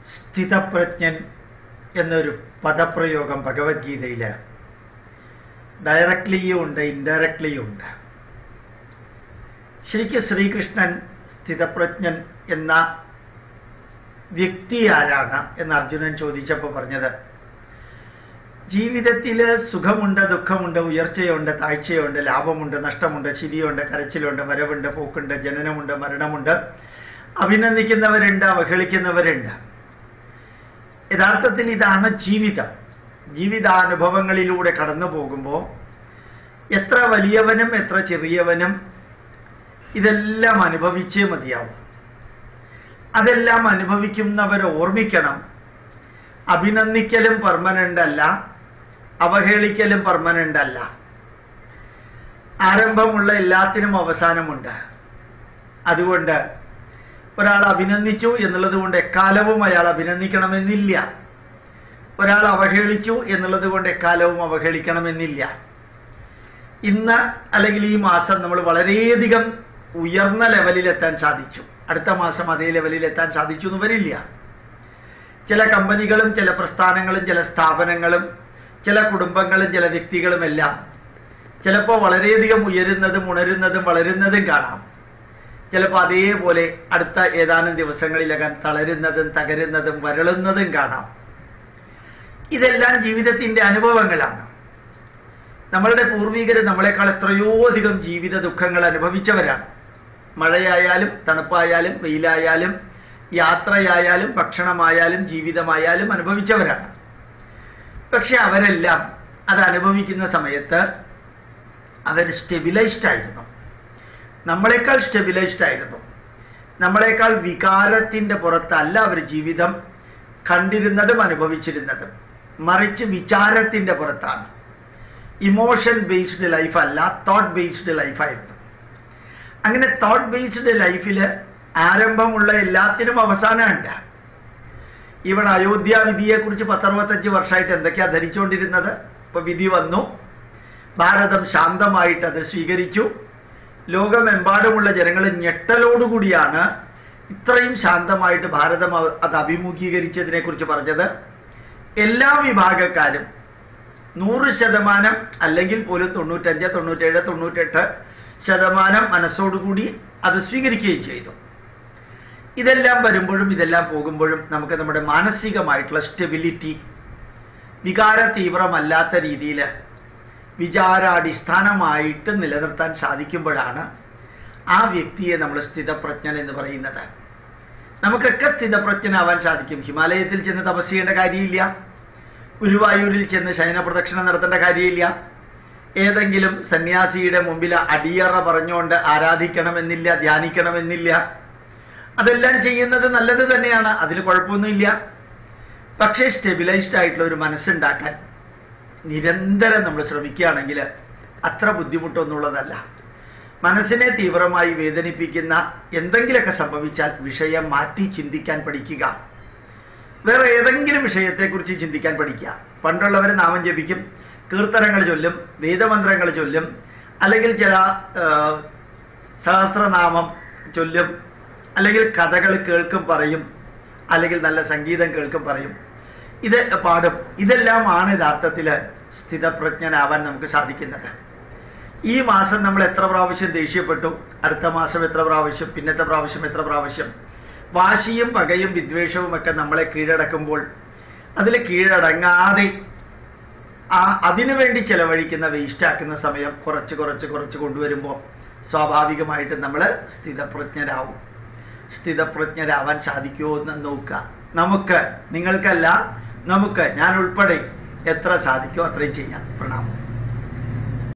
സ്ഥിതപ്രജ്ഞൻ എന്നൊരു പദപ്രയോഗം ഭഗവത്ഗീതയിൽ ഡയറക്ട്ലിയും ഉണ്ട് ഇൻഡയറക്ട്ലിയും ഉണ്ട് ശരിക്കും ശ്രീകൃഷ്ണൻ സ്ഥിതപ്രജ്ഞൻ എന്ന വ്യക്തി ആരാണ് എന്ന് അർജുനൻ ചോദിച്ചപ്പോൾ പറഞ്ഞത് ജീവിതത്തിൽ സുഖമുണ്ട് ദുഃഖമുണ്ട് ഉയർച്ചയുണ്ട് താഴ്ചയുണ്ട് ലാഭമുണ്ട് നഷ്ടമുണ്ട് ചിരിയുണ്ട് കരച്ചിലുണ്ട് വരവുണ്ട് പോക്കുണ്ട് ജനനമുണ്ട് മരണമുണ്ട് അഭിനന്ദിക്കുന്നവരുണ്ട് അവഹേളിക്കുന്നവരുണ്ട് യഥാർത്ഥത്തിൽ ഇതാണ് ജീവിതം ജീവിതാനുഭവങ്ങളിലൂടെ കടന്നു പോകുമ്പോൾ എത്ര വലിയവനും എത്ര ചെറിയവനും ഇതെല്ലാം അനുഭവിച്ചേ മതിയാവും അതെല്ലാം അനുഭവിക്കുന്നവർ ഓർമ്മിക്കണം അഭിനന്ദിക്കലും പെർമനന്റ് അല്ല അവഹേളിക്കലും പെർമനന്റ് അല്ല ആരംഭമുള്ള എല്ലാത്തിനും അവസാനമുണ്ട് അതുകൊണ്ട് ഒരാൾ അഭിനന്ദിച്ചു എന്നുള്ളത് കൊണ്ട് എക്കാലവും അയാൾ അഭിനന്ദിക്കണമെന്നില്ല ഒരാൾ അവഹേളിച്ചു എന്നുള്ളത് കൊണ്ട് എക്കാലവും അവഹേളിക്കണമെന്നില്ല ഇന്ന് അല്ലെങ്കിൽ ഈ മാസം നമ്മൾ വളരെയധികം ഉയർന്ന ലെവലിലെത്താൻ സാധിച്ചു അടുത്ത മാസം അതേ ലെവലിലെത്താൻ സാധിച്ചു എന്ന് വരില്ല ചില കമ്പനികളും ചില പ്രസ്ഥാനങ്ങളും ചില സ്ഥാപനങ്ങളും ചില കുടുംബങ്ങളും ചില വ്യക്തികളും എല്ലാം ചിലപ്പോൾ വളരെയധികം ഉയരുന്നതും ഉണരുന്നതും വളരുന്നതും കാണാം ചിലപ്പോൾ അതേപോലെ അടുത്ത ഏതാനും ദിവസങ്ങളിലകം തളരുന്നതും തകരുന്നതും വരളുന്നതും കാണാം ഇതെല്ലാം ജീവിതത്തിന്റെ അനുഭവങ്ങളാണ് നമ്മളുടെ പൂർവികർ നമ്മളെക്കാൾ എത്രയോ അധികം ജീവിത ദുഃഖങ്ങൾ അനുഭവിച്ചവരാണ് മഴയായാലും തണുപ്പായാലും വെയിലായാലും യാത്രയായാലും ഭക്ഷണമായാലും ജീവിതമായാലും അനുഭവിച്ചവരാണ് പക്ഷെ അവരെല്ലാം അത് അനുഭവിക്കുന്ന സമയത്ത് അവർ സ്റ്റെബിലൈസ്ഡ് ആയിരുന്നു നമ്മളെക്കാൾ സ്റ്റെബിലൈസ്ഡ് ആയിരുന്നു നമ്മളെക്കാൾ വികാരത്തിന്റെ പുറത്തല്ല അവർ ജീവിതം കണ്ടിരുന്നതും അനുഭവിച്ചിരുന്നതും മറിച്ച് വിചാരത്തിന്റെ പുറത്താണ് ഇമോഷൻ ബേസ്ഡ് ലൈഫ് അല്ല തോട്ട് ബേസ്ഡ് ലൈഫായിരുന്നു അങ്ങനെ തോട്ട് ബേസ്ഡ് ലൈഫിൽ ആരംഭമുള്ള എല്ലാത്തിനും അവസാനമുണ്ട് ഇവിടെ അയോധ്യ വിധിയെക്കുറിച്ച് പത്തറുപത്തഞ്ച് വർഷമായിട്ട് എന്തൊക്കെയാ ധരിച്ചുകൊണ്ടിരുന്നത് ഇപ്പൊ വിധി വന്നു ഭാരതം ശാന്തമായിട്ട് അത് സ്വീകരിച്ചു ലോകമെമ്പാടുമുള്ള ജനങ്ങൾ ഞെട്ടലോടുകൂടിയാണ് ഇത്രയും ശാന്തമായിട്ട് ഭാരതം അവ- അത് അഭിമുഖീകരിച്ചതിനെ കുറിച്ച് പറഞ്ഞത് എല്ലാ വിഭാഗക്കാരും നൂറ് ശതമാനം അല്ലെങ്കിൽ പോലും തൊണ്ണൂറ്റഞ്ച് തൊണ്ണൂറ്റേഴ് തൊണ്ണൂറ്റെട്ട് ശതമാനം മനസ്സോടുകൂടി അത് സ്വീകരിക്കുകയും ചെയ്തു ഇതെല്ലാം വരുമ്പോഴും ഇതെല്ലാം പോകുമ്പോഴും നമുക്ക് നമ്മുടെ മാനസികമായിട്ടുള്ള സ്റ്റെബിലിറ്റി വികാര തീവ്രമല്ലാത്ത രീതിയിൽ വിചാരാടിസ്ഥാനമായിട്ട് നിലനിർത്താൻ സാധിക്കുമ്പോഴാണ് ആ വ്യക്തിയെ നമ്മൾ സ്ഥിതപ്രജ്ഞൻ എന്ന് പറയുന്നത് നമുക്കൊക്കെ സ്ഥിതപ്രജ്ഞനാവാൻ സാധിക്കും ഹിമാലയത്തിൽ ചെന്ന് തപസ് ചെയ്യേണ്ട കാര്യമില്ല ഗുരുവായൂരിൽ ചെന്ന് ശയന പ്രദക്ഷിണം നടത്തേണ്ട കാര്യമില്ല ഏതെങ്കിലും സന്യാസിയുടെ മുമ്പിൽ അടിയറ പറഞ്ഞുകൊണ്ട് ആരാധിക്കണമെന്നില്ല ധ്യാനിക്കണമെന്നില്ല അതെല്ലാം ചെയ്യുന്നത് നല്ലത് തന്നെയാണ് അതിൽ കുഴപ്പമൊന്നുമില്ല പക്ഷേ സ്റ്റെബിലൈസ്ഡ് ആയിട്ടുള്ള ഒരു മനസ്സുണ്ടാക്കാൻ നിരന്തരം നമ്മൾ ശ്രമിക്കുകയാണെങ്കിൽ അത്ര ബുദ്ധിമുട്ടൊന്നുള്ളതല്ല മനസ്സിനെ തീവ്രമായി വേദനിപ്പിക്കുന്ന എന്തെങ്കിലുമൊക്കെ സംഭവിച്ചാൽ വിഷയം മാറ്റി ചിന്തിക്കാൻ പഠിക്കുക വേറെ ഏതെങ്കിലും വിഷയത്തെക്കുറിച്ച് ചിന്തിക്കാൻ പഠിക്കുക പണ്ടുള്ളവർ നാമം ജപിക്കും കീർത്തനങ്ങൾ ചൊല്ലും വേദമന്ത്രങ്ങൾ ചൊല്ലും അല്ലെങ്കിൽ ചില ആ, സഹസ്രനാമം ചൊല്ലും അല്ലെങ്കിൽ കഥകൾ കേൾക്കും പറയും അല്ലെങ്കിൽ നല്ല സംഗീതം കേൾക്കും പറയും ഇത് പാടും ഇതെല്ലാമാണ് യഥാർത്ഥത്തിൽ സ്ഥിതപ്രജ്ഞനാവാൻ നമുക്ക് സാധിക്കുന്നത് ഈ മാസം നമ്മൾ എത്ര പ്രാവശ്യം ദേഷ്യപ്പെട്ടു അടുത്ത മാസം എത്ര പ്രാവശ്യം പിന്നത്തെ പ്രാവശ്യം എത്ര പ്രാവശ്യം വാശിയും പകയും വിദ്വേഷവും ഒക്കെ നമ്മളെ കീഴടക്കുമ്പോൾ അതിൽ കീഴടങ്ങാതെ ആ അതിനു വേണ്ടി ചെലവഴിക്കുന്ന വേസ്റ്റ് ആക്കുന്ന സമയം കുറച്ച് കുറച്ച് കുറച്ച് കൊണ്ടുവരുമ്പോൾ സ്വാഭാവികമായിട്ട് നമ്മൾ സ്ഥിതപ്രജ്ഞരാവും സ്ഥിതപ്രജ്ഞരാവാൻ സാധിക്കുമോ എന്ന് നോക്കുക നമുക്ക് നിങ്ങൾക്കല്ല നമുക്ക് ഞാൻ ഉൾപ്പെടെ എത്ര സാധിക്കുമോ അത്രയും ചെയ്യാം പ്രണാമം